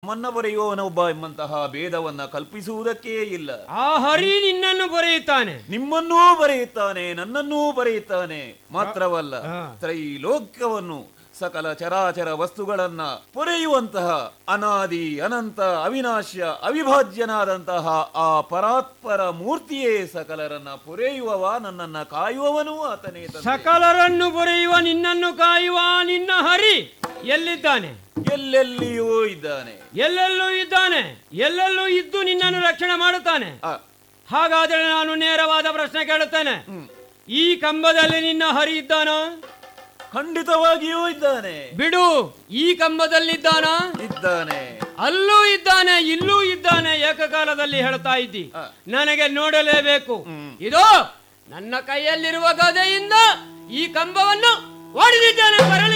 ಮನ್ನ ಬರೆಯುವವನೊಬ್ಬ ಎಂಬಂತಹ ಭೇದವನ್ನ ಕಲ್ಪಿಸುವುದಕ್ಕೇ ಇಲ್ಲ ಆ ಹರಿ ನಿನ್ನನ್ನು ಬರೆಯುತ್ತಾನೆ ನಿಮ್ಮನ್ನೂ ಬರೆಯುತ್ತಾನೆ ನನ್ನನ್ನೂ ಬರೆಯುತ್ತಾನೆ ಮಾತ್ರವಲ್ಲ ಹಾ. ತ್ರೈಲೋಕ್ಯವನ್ನು ಸಕಲ ಚರಾಚರ ವಸ್ತುಗಳನ್ನ ಪೊರೆಯುವಂತಹ ಅನಾದಿ ಅನಂತ ಅವಿನಾಶ್ಯ ಅವಿಭಾಜ್ಯನಾದಂತಹ ಆ ಪರಾತ್ಪರ ಮೂರ್ತಿಯೇ ಸಕಲರನ್ನ ಪೊರೆಯುವವ ನನ್ನನ್ನ ಕಾಯುವವನೂ ಆತನೇ ತಂದೆ. ಸಕಲರನ್ನು ಬರೆಯುವ ನಿನ್ನನ್ನು ಕಾಯುವ ನಿನ್ನ ಹರಿ ಎಲ್ಲಿದ್ದಾನೆ ಎಲ್ಲೆಲ್ಲಿಯೂ ಇದ್ದಾನೆ ಎಲ್ಲೆಲ್ಲೂ ಇದ್ದಾನೆ ಎಲ್ಲೆಲ್ಲೂ ಇದ್ದು ನಿನ್ನನ್ನು ರಕ್ಷಣೆ ಮಾಡುತ್ತಾನೆ ಆ, ಹಾಗಾದರೆ ನಾನು ನೇರವಾದ ಪ್ರಶ್ನೆ ಕೇಳುತ್ತೇನೆ ಈ ಕಂಬದಲ್ಲಿ ನಿನ್ನ ಹರಿ ಇದ್ದಾನೋ ಖಂಡಿತವಾಗಿಯೂ ಇದ್ದಾನೆ ಬಿಡು ಈ ಕಂಬದಲ್ಲಿದ್ದಾನ ಇದ್ದಾನೆ ಅಲ್ಲೂ ಇದ್ದಾನೆ ಇಲ್ಲೂ ಇದ್ದಾನೆ ಏಕಕಾಲದಲ್ಲಿ ಹೇಳ್ತಾ ಇದ್ದಿ ಆ. ನನಗೆ ನೋಡಲೇಬೇಕು ಇದು ನನ್ನ ಕೈಯಲ್ಲಿರುವ ಗದೆಯಿಂದ ಈ ಕಂಬವನ್ನು ಹೊಡೆದಿದ್ದೇನೆ ಬರಲಿ